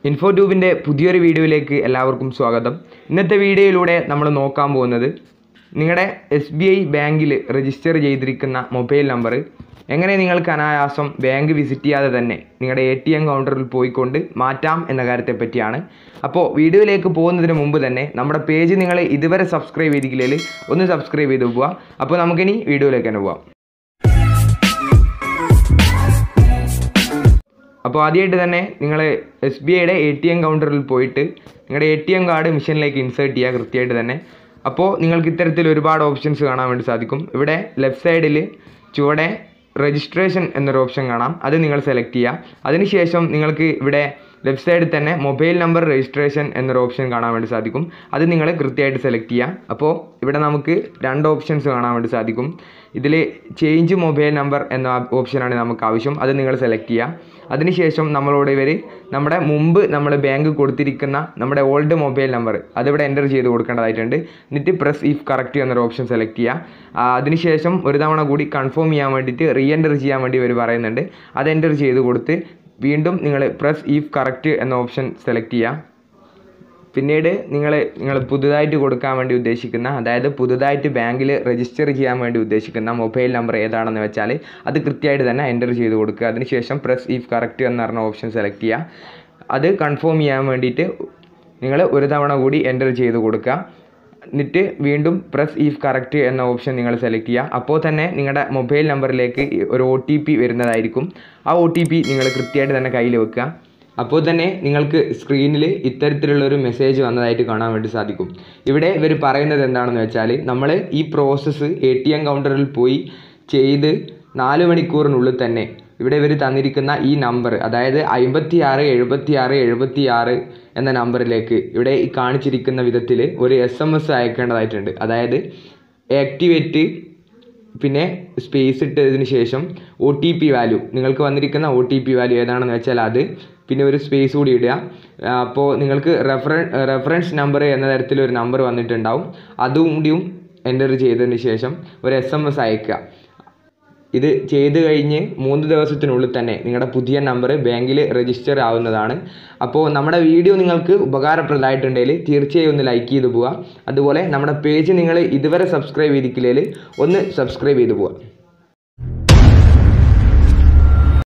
info ട്യൂബിൻ്റെ പുതിയൊരു വീഡിയോയിലേക്ക് എല്ലാവർക്കും സ്വാഗതം ഇന്നത്തെ വീഡിയോയിലൂടെ നമ്മൾ നോക്കാൻ പോകുന്നത് നിങ്ങളുടെ എസ് ബി ഐ ബാങ്കിൽ രജിസ്റ്റർ ചെയ്തിരിക്കുന്ന മൊബൈൽ നമ്പർ എങ്ങനെ നിങ്ങൾക്ക് അനായാസം ബാങ്ക് വിസിറ്റ് ചെയ്യാതെ തന്നെ നിങ്ങളുടെ എ ടി എം കൗണ്ടറിൽ പോയിക്കൊണ്ട് മാറ്റാം എന്ന കാര്യത്തെ പറ്റിയാണ് അപ്പോൾ വീഡിയോയിലേക്ക് പോകുന്നതിന് മുമ്പ് തന്നെ നമ്മുടെ പേജ് നിങ്ങൾ ഇതുവരെ സബ്സ്ക്രൈബ് ചെയ്തിട്ടില്ലെങ്കിൽ ഒന്ന് സബ്സ്ക്രൈബ് ചെയ്ത് പോവുക അപ്പോൾ നമുക്കിനി വീഡിയോയിലേക്ക് തന്നെ പോവാം അപ്പോൾ ആദ്യമായിട്ട് തന്നെ നിങ്ങൾ എസ് ബി ഐയുടെ എ ടി എം കൗണ്ടറിൽ പോയിട്ട് നിങ്ങളുടെ എ ടി എം കാർഡ് മെഷീനിലേക്ക് ഇൻസേർട്ട് ചെയ്യുക കൃത്യമായിട്ട് തന്നെ അപ്പോൾ നിങ്ങൾക്ക് ഇത്തരത്തിൽ ഒരുപാട് ഓപ്ഷൻസ് കാണാൻ വേണ്ടി സാധിക്കും ഇവിടെ ലെഫ്റ്റ് സൈഡിൽ ചുവടെ രജിസ്ട്രേഷൻ എന്നൊരു ഓപ്ഷൻ കാണാം അത് നിങ്ങൾ സെലക്ട് ചെയ്യുക അതിനുശേഷം നിങ്ങൾക്ക് ഇവിടെ ലെഫ്റ്റ് സൈഡിൽ തന്നെ മൊബൈൽ നമ്പർ രജിസ്ട്രേഷൻ എന്നൊരു ഓപ്ഷൻ കാണാൻ വേണ്ടി സാധിക്കും അത് നിങ്ങൾ കൃത്യമായിട്ട് സെലക്ട് ചെയ്യുക അപ്പോൾ ഇവിടെ നമുക്ക് രണ്ട് ഓപ്ഷൻസ് കാണാൻ വേണ്ടി സാധിക്കും ഇതിൽ ചേഞ്ച് മൊബൈൽ നമ്പർ എന്ന ഓപ്ഷനാണ് നമുക്ക് ആവശ്യം അത് നിങ്ങൾ സെലക്ട് ചെയ്യുക അതിനുശേഷം നമ്മളോട് ഇവർ നമ്മുടെ മുമ്പ് നമ്മൾ ബാങ്ക് കൊടുത്തിരിക്കുന്ന നമ്മുടെ ഓൾഡ് മൊബൈൽ നമ്പർ അതിവിടെ എൻ്റർ ചെയ്ത് കൊടുക്കേണ്ടതായിട്ടുണ്ട് എന്നിട്ട് പ്രസ് ഇഫ് കറക്റ്റ് എന്നൊരു ഓപ്ഷൻ സെലക്ട് ചെയ്യുക ആ, അതിനുശേഷം ഒരു തവണ കൂടി കൺഫേം ചെയ്യാൻ വേണ്ടിയിട്ട് റീ എൻ്റർ ചെയ്യാൻ വേണ്ടി ഇവർ പറയുന്നുണ്ട് അത് എൻ്റർ ചെയ്ത് കൊടുത്ത് വീണ്ടും നിങ്ങൾ പ്രസ് ഇഫ് കറക്റ്റ് എന്ന ഓപ്ഷൻ സെലക്ട് ചെയ്യുക പിന്നീട് നിങ്ങൾ നിങ്ങൾ പുതുതായിട്ട് കൊടുക്കാൻ വേണ്ടി ഉദ്ദേശിക്കുന്ന അതായത് പുതുതായിട്ട് ബാങ്കിൽ രജിസ്റ്റർ ചെയ്യാൻ വേണ്ടി ഉദ്ദേശിക്കുന്ന മൊബൈൽ നമ്പർ ഏതാണെന്ന് വെച്ചാൽ അത് കൃത്യമായിട്ട് തന്നെ എൻ്റർ ചെയ്ത് കൊടുക്കുക അതിനുശേഷം പ്രസ് ഇഫ് കറക്റ്റ് എന്ന് പറഞ്ഞ ഓപ്ഷൻ സെലക്ട് ചെയ്യുക അത് കൺഫേം ചെയ്യാൻ വേണ്ടിയിട്ട് നിങ്ങൾ ഒരു തവണ കൂടി എൻ്റർ ചെയ്ത് കൊടുക്കുക എന്നിട്ട് വീണ്ടും പ്രസ് ഇഫ് കറക്റ്റ് എന്ന ഓപ്ഷൻ നിങ്ങൾ സെലക്ട് ചെയ്യുക അപ്പോൾ തന്നെ നിങ്ങളുടെ മൊബൈൽ നമ്പറിലേക്ക് ഒരു ഒ ടി പി വരുന്നതായിരിക്കും ആ ഒ ടി പി നിങ്ങൾ കൃത്യമായിട്ട് തന്നെ കയ്യിൽ വെക്കുക അപ്പോൾ തന്നെ നിങ്ങൾക്ക് സ്ക്രീനിൽ ഇത്തരത്തിലുള്ളൊരു മെസ്സേജ് വന്നതായിട്ട് കാണാൻ വേണ്ടി സാധിക്കും ഇവിടെ ഇവർ പറയുന്നത് എന്താണെന്ന് വെച്ചാൽ നമ്മൾ ഈ പ്രോസസ്സ് എ ടി എം കൗണ്ടറിൽ പോയി ചെയ്ത് നാല് മണിക്കൂറിനുള്ളിൽ തന്നെ ഇവിടെ ഇവർ തന്നിരിക്കുന്ന ഈ നമ്പർ അതായത് അമ്പത്തി ആറ് എഴുപത്തി ആറ് എഴുപത്തി ആറ് എന്ന നമ്പറിലേക്ക് ഇവിടെ ഈ കാണിച്ചിരിക്കുന്ന വിധത്തിൽ ഒരു എസ് എം എസ് അയക്കേണ്ടതായിട്ടുണ്ട് അതായത് ആക്ടിവേറ്റ് പിന്നെ സ്പേസ് ഇട്ടതിന് ശേഷം ഒ ടി പി വാല്യൂ നിങ്ങൾക്ക് വന്നിരിക്കുന്ന ഒ ടി പി വാല്യൂ ഏതാണെന്ന് വെച്ചാൽ അത് പിന്നെ ഒരു സ്പേസ് കൂടി ഇടുക ആ, അപ്പോൾ നിങ്ങൾക്ക് റെഫറൻ റെഫറൻസ് നമ്പർ എന്ന തരത്തിലൊരു നമ്പർ വന്നിട്ടുണ്ടാവും അതും കൂടിയും എൻ്റർ ചെയ്തതിന് ശേഷം ഒരു എസ് എം എസ് അയക്കുക ഇത് ചെയ്ത് കഴിഞ്ഞ് മൂന്ന് ദിവസത്തിനുള്ളിൽ തന്നെ നിങ്ങളുടെ പുതിയ നമ്പർ ബാങ്കിൽ രജിസ്റ്റർ ആവുന്നതാണ് അപ്പോൾ നമ്മുടെ വീഡിയോ നിങ്ങൾക്ക് ഉപകാരപ്രദമായിട്ടുണ്ടെങ്കിൽ തീർച്ചയായും ഒന്ന് ലൈക്ക് ചെയ്ത് പോവുക അതുപോലെ നമ്മുടെ പേജ് നിങ്ങൾ ഇതുവരെ സബ്സ്ക്രൈബ് ചെയ്തിട്ടില്ലെങ്കിൽ ഒന്ന് സബ്സ്ക്രൈബ് ചെയ്ത് പോവുക